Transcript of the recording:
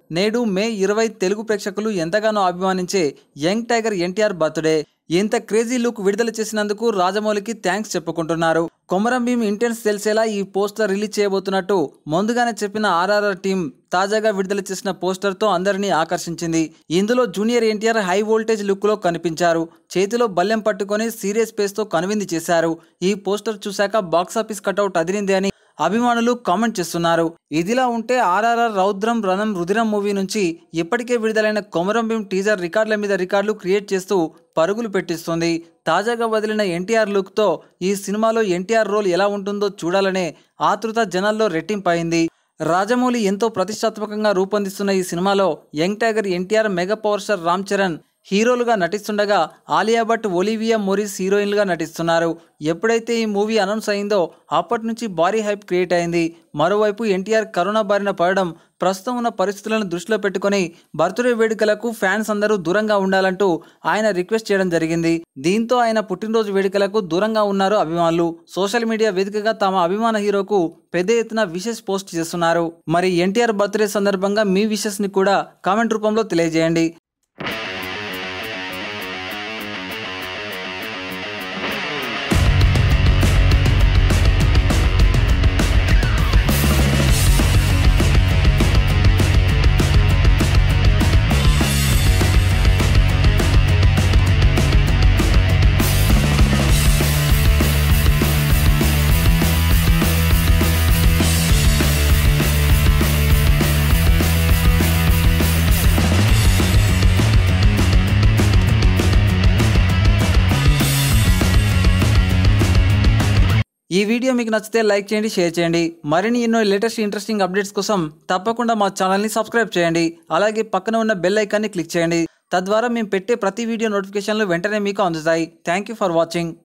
నేడు మే ఇరవై తెలుగు ప్రేక్షకులు ఎంతగానో అభిమానించే యంగ్ టైగర్ ఎన్టీఆర్ బర్త్డే ఇంత క్రేజీ లుక్ విడుదల చేసినందుకు రాజమౌళికి థ్యాంక్స్ చెప్పుకుంటున్నారు కొమరం భీం ఇంటెన్స్ తెలిసేలా ఈ పోస్టర్ రిలీజ్ చేయబోతున్నట్టు ముందుగానే చెప్పిన ఆర్ఆర్ఆర్ టీం తాజాగా విడుదల చేసిన పోస్టర్తో అందరినీ ఆకర్షించింది ఇందులో జూనియర్ ఎన్టీఆర్ హై వోల్టేజ్ లుక్లో కనిపించారు చేతిలో బల్లెం పట్టుకొని సీరియస్ పేస్తో కనువింది చేశారు ఈ పోస్టర్ చూశాక బాక్సాఫీస్ కటౌట్ అదిరింది అని అభిమానులు కామెంట్ చేస్తున్నారు ఇదిలా ఉంటే ఆర్ఆర్ఆర్ రౌద్రం రణం రుధిరం మూవీ నుంచి ఇప్పటికే విడుదలైన కొమరం భీం టీజర్ రికార్డుల మీద రికార్డులు క్రియేట్ చేస్తూ పరుగులు పెట్టిస్తుంది తాజాగా వదిలిన ఎన్టీఆర్ లుక్తో ఈ సినిమాలో ఎన్టీఆర్ రోల్ ఎలా ఉంటుందో చూడాలనే ఆతృత జనాల్లో రెట్టింపైంది రాజమౌళి ఎంతో ప్రతిష్టాత్మకంగా రూపొందిస్తున్న ఈ సినిమాలో young tiger NTR mega power star Ram Charan హీరోలుగా నటిస్తుండగా ఆలియా భట్ ఒలివియా మొరిస్ హీరోయిన్లుగా నటిస్తున్నారు ఎప్పుడైతే ఈ మూవీ అనౌన్స్ అయిందో అప్పటి నుంచి భారీ హైప్ క్రియేట్ అయింది మరోవైపు ఎన్టీఆర్ కరోనా బారిన పడడం ప్రస్తుతం ఉన్న పరిస్థితులను దృష్టిలో పెట్టుకొని బర్త్డే వేడుకలకు ఫ్యాన్స్ అందరూ దూరంగా ఉండాలంటూ ఆయన రిక్వెస్ట్ చేయడం జరిగింది దీంతో ఆయన పుట్టినరోజు వేడుకలకు దూరంగా ఉన్నారు అభిమానులు సోషల్ మీడియా వేదికగా తమ అభిమాన హీరోకు పెద్ద ఎత్తున విషెస్ పోస్ట్ చేస్తున్నారు మరి ఎన్టీఆర్ బర్త్డే సందర్భంగా మీ విషెస్ ని కూడా కామెంట్ రూపంలో తెలియజేయండి ఈ వీడియో మీకు నచ్చితే లైక్ చేయండి షేర్ చేయండి మరిన్ని ఎన్నో లేటెస్ట్ ఇంట్రెస్టింగ్ అప్డేట్స్ కోసం తప్పకుండా మా ఛానల్ని సబ్స్క్రైబ్ చేయండి అలాగే పక్కన ఉన్న బెల్ ఐకాన్ని క్లిక్ చేయండి తద్వారా మేము పెట్టే ప్రతి వీడియో నోటిఫికేషన్లు వెంటనే మీకు అందుతాయి థ్యాంక్ యూ ఫర్ వాచింగ్